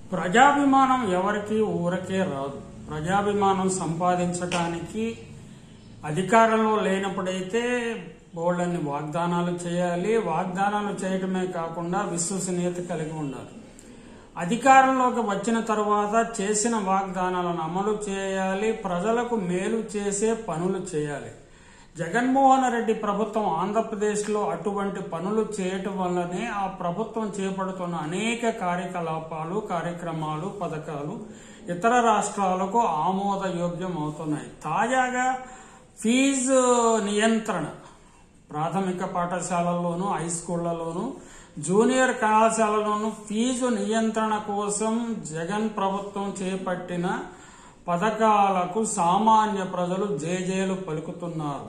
ప్రజాభిమానం ఎవరికి ఊరకే రాదు ప్రజాభిమానం సంపాదించటానికి అధికారంలో లేనప్పుడైతే బోళ్ళన్ని వాగ్దానాలు చేయాలి వాగ్దానాలు చేయడమే కాకుండా విశ్వసనీయత కలిగి ఉండాలి అధికారంలోకి వచ్చిన తర్వాత చేసిన వాగ్దానాలను అమలు చేయాలి ప్రజలకు మేలు చేసే పనులు చేయాలి జగన్మోహన్ రెడ్డి ప్రభుత్వం ఆంధ్రప్రదేశ్లో అటువంటి పనులు చేయటం వల్లనే ఆ ప్రభుత్వం చేపడుతున్న అనేక కార్యకలాపాలు కార్యక్రమాలు పథకాలు ఇతర రాష్ట్రాలకు ఆమోదయోగ్యం అవుతున్నాయి తాజాగా ఫీజు నియంత్రణ ప్రాథమిక పాఠశాలల్లోనూ హై స్కూళ్లలోనూ జూనియర్ కళాశాలలోనూ ఫీజు నియంత్రణ కోసం జగన్ ప్రభుత్వం చేపట్టిన పథకాలకు సామాన్య ప్రజలు జేజేలు పలుకుతున్నారు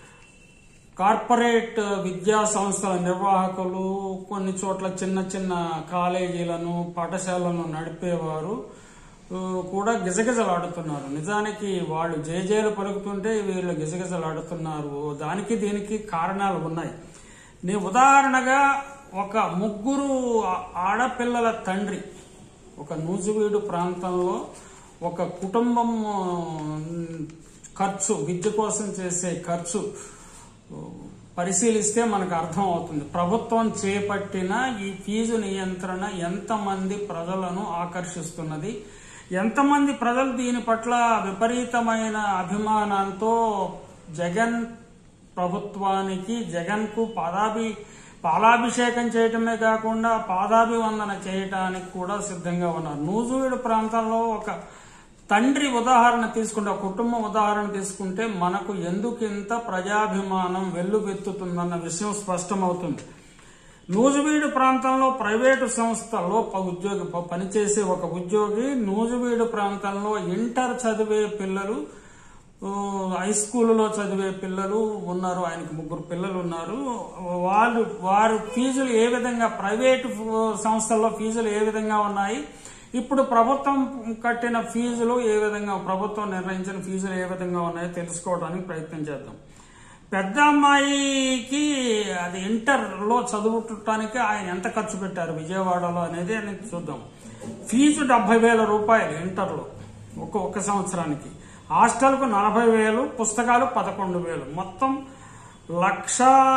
కార్పొరేట్ విద్యా సంస్థల నిర్వాహకులు కొన్ని చోట్ల చిన్న చిన్న కాలేజీలను పాఠశాలను నడిపేవారు ఆ, కూడా గిజగిజలాడుతున్నారు నిజానికి వాళ్ళు జేజేలు పలుకుతుంటే వీళ్ళు గిజగిజలాడుతున్నారు దానికి దీనికి కారణాలు ఉన్నాయి నీ ఉదాహరణగా ఒక ముగ్గురు ఆ- ఆడపిల్లల తండ్రి ఒక నూజివీడు ప్రాంతంలో ఒక కుటుంబం ఆ, ఖర్చు విద్య కోసం చేసే ఖర్చు పరిశీలిస్తే మనకు అర్థం అవుతుంది ప్రభుత్వం చేపట్టిన ఈ ఫీజు నియంత్రణ ఎంతమంది ప్రజలను ఆకర్షిస్తున్నది ఎంతమంది ప్రజలు దీని పట్ల విపరీతమైన అభిమానంతో జగన్ ప్రభుత్వానికి జగన్ కు పాదాభి పాలాభిషేకం చేయటమే కాకుండా పాదాభివందన చేయటానికి కూడా సిద్ధంగా ఉన్నారు నూజువీడు ప్రాంతంలో ఒక తండ్రి ఉదాహరణ తీసుకుంటే ఒక కుటుంబం ఉదాహరణ తీసుకుంటే మనకు ఎందుకింత ప్రజాభిమానం వెల్లువెత్తుతుందన్న విషయం స్పష్టమవుతుంది నూజువీడు ప్రాంతంలో ప్రైవేటు సంస్థలో ప- ఉద్యోగి ప- పనిచేసే ఒక ఉద్యోగి నూజువీడు ప్రాంతంలో ఇంటర్ చదివే పిల్లలు ఆ, హై స్కూల్లో చదివే పిల్లలు ఉన్నారు ఆయనకి ముగ్గురు పిల్లలు ఉన్నారు వాళ్ళు వారు ఫీజులు ఏ విధంగా ప్రైవేటు సంస్థల్లో ఫీజులు ఏ విధంగా ఉన్నాయి ఇప్పుడు ప్రభుత్వం కట్టిన ఫీజులు ఏ విధంగా ప్రభుత్వం నిర్ణయించిన ఫీజులు ఏ విధంగా ఉన్నాయో తెలుసుకోవడానికి ప్రయత్నం చేద్దాం పెద్ద అమ్మాయికి అది ఇంటర్ లో చదువుటానికి ఆయన ఎంత ఖర్చు పెట్టారు విజయవాడలో అనేది అనేది చూద్దాం ఫీజు డెబ్బై వేల రూపాయలు ఇంటర్లో ఒక ఒక సంవత్సరానికి హాస్టల్కు నలభై వేలు పుస్తకాలు పదకొండు వేలు మొత్తం లక్ష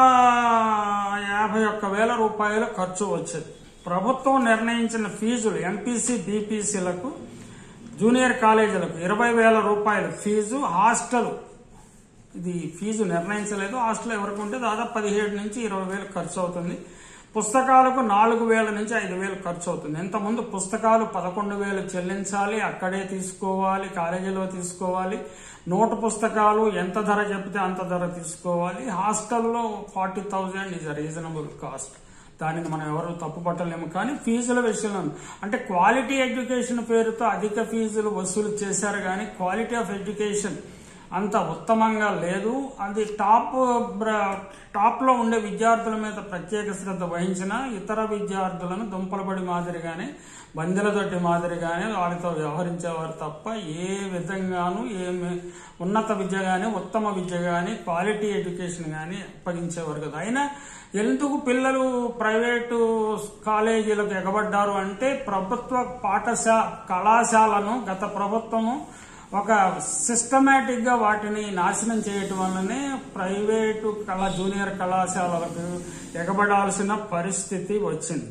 యాభై ఒక్క వేల రూపాయలు ఖర్చు వచ్చేది ప్రభుత్వం నిర్ణయించిన ఫీజులు ఎంపీసీ బీపీసీలకు జూనియర్ కాలేజీలకు ఇరవై వేల రూపాయలు ఫీజు హాస్టల్ ఇది ఫీజు నిర్ణయించలేదు హాస్టల్ ఎవరికి ఉంటే దాదాపు పదిహేడు నుంచి ఇరవై వేలు ఖర్చు అవుతుంది పుస్తకాలకు నాలుగు వేల నుంచి ఐదు వేలు ఖర్చు అవుతుంది ఇంతకుముందు పుస్తకాలు పదకొండు వేలు చెల్లించాలి అక్కడే తీసుకోవాలి కాలేజీలో తీసుకోవాలి నోటు పుస్తకాలు ఎంత ధర చెప్తే అంత ధర తీసుకోవాలి హాస్టల్లో forty thousand is a reasonable cost దానిని మనం ఎవరు తప్పు పట్టలేము కానీ ఫీజుల విషయంలో అంటే క్వాలిటీ ఎడ్యుకేషన్ పేరుతో అధిక ఫీజులు వసూలు చేశారు కానీ క్వాలిటీ ఆఫ్ ఎడ్యుకేషన్ అంత ఉత్తమంగా లేదు అది టాప్ బ్ర- టాప్ లో ఉండే విద్యార్థుల మీద ప్రత్యేక శ్రద్ధ వహించిన ఇతర విద్యార్థులను దుంపలబడి మాదిరిగానే బందెలతోటి మాదిరిగానే వాళ్ళతో వ్యవహరించేవారు తప్ప ఏ విధంగానూ ఏమి ఉన్నత విద్య గాని ఉత్తమ విద్య గాని క్వాలిటీ ఎడ్యుకేషన్ గాని అప్పగించేవారు కదా అయినా ఎందుకు పిల్లలు ప్రైవేటు కాలేజీలకు ఎగబడ్డారు అంటే ప్రభుత్వ పాఠశాల కళాశాలను గత ప్రభుత్వము ఒక సిస్టమేటిక్ గా వాటిని నాశనం చేయటం వల్లనే ప్రైవేటు కళా జూనియర్ కళాశాలలకు ఎగబడాల్సిన పరిస్థితి వచ్చింది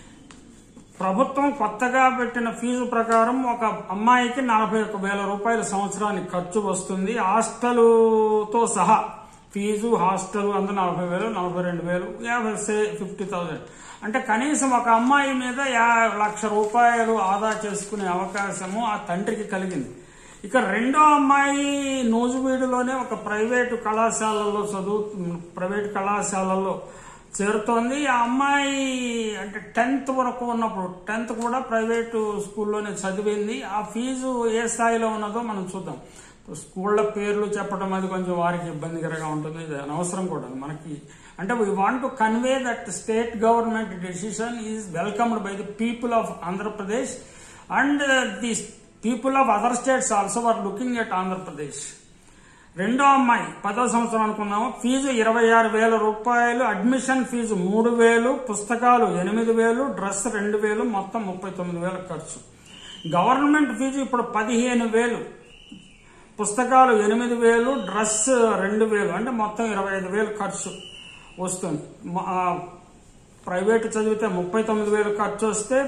ప్రభుత్వం కొత్తగా పెట్టిన ఫీజు ప్రకారం ఒక అమ్మాయికి నలభై ఒక్క వేల రూపాయల సంవత్సరానికి ఖర్చు వస్తుంది హాస్టలుతో సహా ఫీజు హాస్టల్ అంత నలభై వేలు నలభై రెండు వేలు యాభై సే ఫిఫ్టీ థౌజండ్ అంటే కనీసం ఒక అమ్మాయి మీద యా లక్ష రూపాయలు ఆదా చేసుకునే అవకాశము ఆ తండ్రికి కలిగింది ఇక రెండో అమ్మాయి నూజువీడులోనే ఒక ప్రైవేటు కళాశాలలో చదువు ప్రైవేట్ కళాశాలలో చేరుతోంది ఆ అమ్మాయి అంటే టెన్త్ వరకు ఉన్నప్పుడు టెన్త్ కూడా ప్రైవేటు స్కూల్లోనే చదివింది ఆ ఫీజు ఏ స్థాయిలో ఉన్నదో మనం చూద్దాం స్కూళ్ళ పేర్లు చెప్పడం అది కొంచెం వారికి ఇబ్బందికరంగా ఉంటుంది ఇది అనవసరం కూడా మనకి అంటే we want to convey that state government decision is welcomed by the people of Andhra Pradesh and the people of other states also are looking at Andhra Pradesh రెండో అమ్మాయి పదో సంవత్సరం అనుకున్నాము ఫీజు ఇరవై ఆరు వేల రూపాయలు అడ్మిషన్ ఫీజు మూడు వేలు పుస్తకాలు ఎనిమిది వేలు డ్రెస్ రెండు వేలు మొత్తం ముప్పై తొమ్మిది వేల ఖర్చు గవర్నమెంట్ ఫీజు ఇప్పుడు పదిహేను వేలు పుస్తకాలు ఎనిమిది వేలు డ్రెస్ రెండు వేలు అంటే మొత్తం ఇరవై ఐదు వేలు ఖర్చు వస్తుంది మ- ఆ, ప్రైవేట్ చదివితే ముప్పై తొమ్మిది వేలు ఖర్చు వస్తే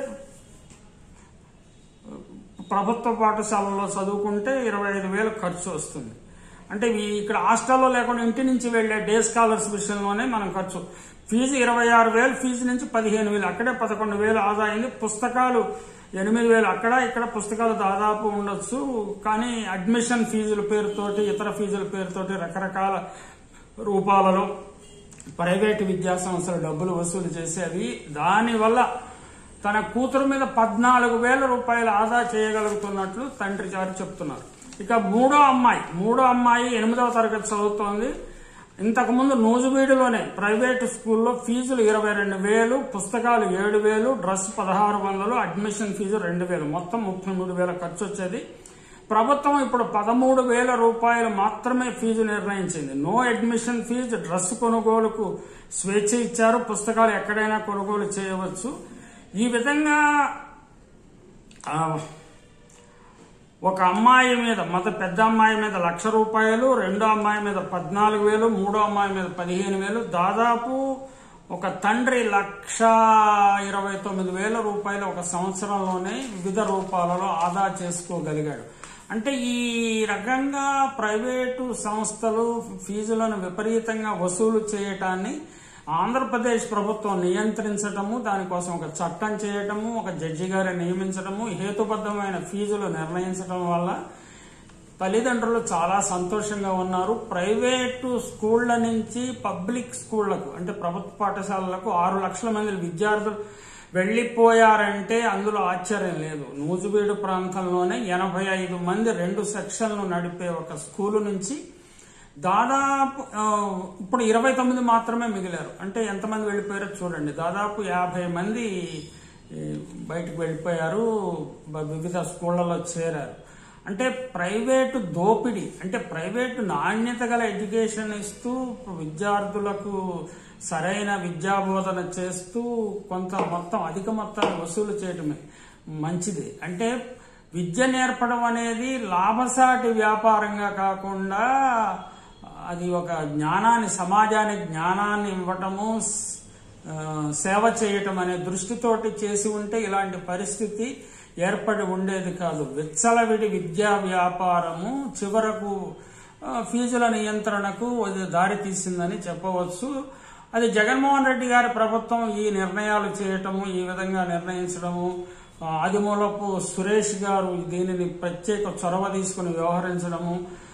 ప్రభుత్వ పాఠశాలలో చదువుకుంటే ఇరవై ఐదు వేలు ఖర్చు వస్తుంది అంటే ఈ- ఇక్కడ హాస్టల్లో లేకుండా ఇంటి నుంచి వెళ్లే డే స్కాలర్స్ విషయంలోనే మనం ఖర్చు ఫీజు ఇరవై ఆరు వేలు ఫీజు నుంచి పదిహేను వేలు అక్కడే పదకొండు వేలు ఆదా అయింది పుస్తకాలు ఎనిమిది వేలు అక్కడ ఇక్కడ పుస్తకాలు దాదాపు ఉండొచ్చు కానీ అడ్మిషన్ ఫీజుల పేరుతోటి ఇతర ఫీజుల పేరుతోటి రకరకాల రూపాలలో ప్రైవేటు విద్యా సంస్థలు డబ్బులు వసూలు చేసేవి దానివల్ల తన కూతురు మీద పద్నాలుగు వేల రూపాయలు ఆదా చేయగలుగుతున్నట్లు తండ్రి గారు చెప్తున్నారు ఇక మూడో అమ్మాయి మూడో అమ్మాయి ఎనిమిదవ తరగతి చదువుతోంది ఇంతకుముందు నూజువీడులోనే ప్రైవేటు స్కూల్లో ఫీజులు ఇరవై రెండు వేలు పుస్తకాలు ఏడు వేలు డ్రెస్ పదహారు వందలు అడ్మిషన్ ఫీజు రెండు వేలు మొత్తం ముప్పై మూడు వేల ఖర్చు వచ్చేది ప్రభుత్వం ఇప్పుడు పదమూడు వేల రూపాయలు మాత్రమే ఫీజు నిర్ణయించింది నో అడ్మిషన్ ఫీజు డ్రెస్ కొనుగోలుకు స్వేచ్ఛ ఇచ్చారు పుస్తకాలు ఎక్కడైనా కొనుగోలు చేయవచ్చు ఈ విధంగా ఆ, ఒక అమ్మాయి మీద మత పెద్ద అమ్మాయి మీద లక్ష రూపాయలు రెండో అమ్మాయి మీద పద్నాలుగు వేలు మూడో అమ్మాయి మీద పదిహేను వేలు దాదాపు ఒక తండ్రి లక్ష ఇరవై తొమ్మిది వేల రూపాయలు ఒక సంవత్సరంలోనే వివిధ రూపాలలో ఆదా చేసుకోగలిగాడు అంటే ఈ రకంగా ప్రైవేటు సంస్థలు ఫీజులను విపరీతంగా వసూలు చేయటాన్ని ఆంధ్రప్రదేశ్ ప్రభుత్వం నియంత్రించటము దానికోసం ఒక చట్టం చేయటము ఒక జడ్జి గారిని నియమించటము హేతుబద్ధమైన ఫీజులు నిర్ణయించడం వల్ల తల్లిదండ్రులు చాలా సంతోషంగా ఉన్నారు ప్రైవేటు స్కూళ్ల నుంచి పబ్లిక్ స్కూళ్లకు అంటే ప్రభుత్వ పాఠశాలలకు ఆరు లక్షల మంది విద్యార్థులు వెళ్లిపోయారంటే అందులో ఆశ్చర్యం లేదు నూజువీడు ప్రాంతంలోనే ఎనభై ఐదు మంది రెండు సెక్షన్లు నడిపే ఒక స్కూలు నుంచి దాదాపు ఆ, ఇప్పుడు ఇరవై తొమ్మిది మాత్రమే మిగిలారు అంటే ఎంతమంది వెళ్ళిపోయారో చూడండి దాదాపు యాభై మంది ఈ, బయటకు వెళ్ళిపోయారు బ- వివిధ స్కూళ్లలో చేరారు అంటే ప్రైవేటు దోపిడీ అంటే ప్రైవేటు నాణ్యత గల ఎడ్యుకేషన్ ఇస్తూ విద్యార్థులకు సరైన విద్యాబోధన చేస్తూ కొంత మొత్తం అధిక మొత్తాన్ని వసూలు చేయటమే మంచిది అంటే విద్య నేర్పడం అనేది లాభసాటి వ్యాపారంగా కాకుండా అది ఒక జ్ఞానాన్ని సమాజానికి జ్ఞానాన్ని ఇవ్వటము స్- ఆ, సేవ చేయటం అనే దృష్టితోటి చేసి ఉంటే ఇలాంటి పరిస్థితి ఏర్పడి ఉండేది కాదు విచ్చలవిడి విద్యా వ్యాపారము చివరకు ఆ, ఫీజుల నియంత్రణకు అది దారి తీసిందని చెప్పవచ్చు అది జగన్మోహన్ రెడ్డి గారి ప్రభుత్వం ఈ నిర్ణయాలు చేయటము ఈ విధంగా నిర్ణయించడము ఆ, ఆదిమూలపు సురేష్ గారు దీనిని ప్రత్యేక చొరవ తీసుకుని వ్యవహరించడము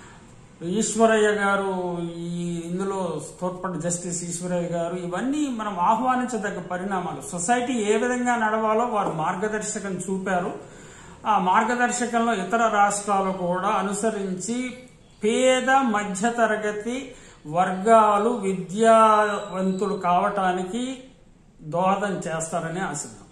ఈశ్వరయ్య గారు ఈ ఇందులో తోడ్పడి జస్టిస్ ఈశ్వరయ్య గారు ఇవన్నీ మనం ఆహ్వానించదగ్గ పరిణామాలు సొసైటీ ఏ విధంగా నడవాలో వారు మార్గదర్శకం చూపారు ఆ మార్గదర్శకంలో ఇతర రాష్ట్రాలు కూడా అనుసరించి పేద మధ్యతరగతి వర్గాలు విద్యావంతులు కావటానికి దోహదం చేస్తారని ఆశిద్దాం